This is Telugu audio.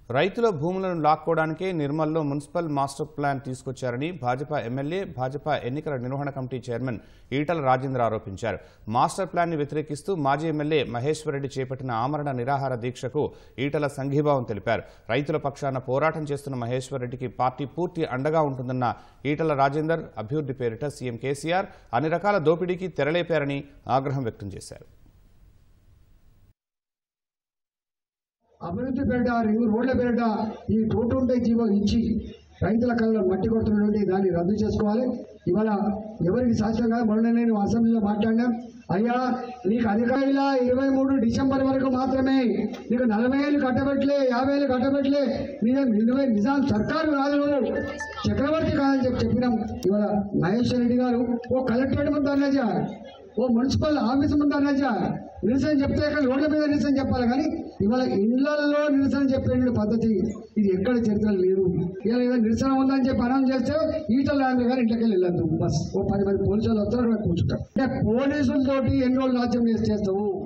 రైతుల భూములను లాక్కోవడానికే నిర్మల్లో మున్సిపల్ మాస్టర్ ప్లాన్ తీసుకొచ్చారని భాజపా ఎమ్మెల్యే భాజపా ఎన్నికల నిర్వహణ కమిటీ చైర్మన్ ఈటల రాజేంద్ర ఆరోపించారు మాస్టర్ ప్లాన్ ని వ్యతిరేకిస్తూ మాజీ ఎమ్మెల్యే మహేశ్వర్ రెడ్డి చేపట్టిన ఆమరణ నిరాహార దీక్షకు ఈటల సంఘీభావం తెలిపారు రైతుల పక్షాన పోరాటం చేస్తున్న మహేశ్వర్ రెడ్డికి పార్టీ పూర్తి అండగా ఉంటుందన్న ఈటల రాజేందర్ అభివృద్ధి పేరిట సీఎం కేసీఆర్ అన్ని రకాల దోపిడీకి తెరలేపారని ఆగ్రహం వ్యక్తం చేశారు అభివృద్ధి పేరిట రింగు రోడ్ల పేరిట ఈ టోటు ఉంటే జీవో ఇచ్చి రైతుల కళ్ళలో మట్టి కొడుతున్నటువంటి దాన్ని రద్దు చేసుకోవాలి ఇవాళ ఎవరికి సాధ్యం కాదు మొన్న నేను అసెంబ్లీలో మాట్లాడినా అయ్యా నీకు అధికారుల ఇరవై మూడు డిసెంబర్ వరకు మాత్రమే నీకు నలభై ఏళ్ళు కట్టబెట్టలే యాభై ఏళ్ళు కట్టబెట్టలే నిజం నిజమే నిజాం సర్కారు కాదు నువ్వు చక్రవర్తి కాదని చెప్పి చెప్పినాం ఇవాళ మహేశ్వర్ రెడ్డి గారు ఓ కలెక్టరేట్ ముందు అన్నజా ఓ మున్సిపల్ ఆఫీస్ ముందు అన్నజా నిరసన చెప్తే ఇక్కడ రోడ్ల మీద నిరసన చెప్పాలి కానీ ఇవాళ ఇళ్లలో నిరసన చెప్పే పద్ధతి ఇది ఎక్కడ చరిత్ర లేదు ఇలా ఏదో నిరసన ఉందని చెప్పి అనౌన్స్ చేస్తే ఈటల రాజు గారు ఇంట్లోకి వెళ్ళదు బస్ ఓ పది మంది పోలీసులు వస్తారు అక్కడ కూర్చుంటారు అంటే పోలీసులతోటి ఎన్ని రోజులు రాజ్యం చేసి చేస్తావు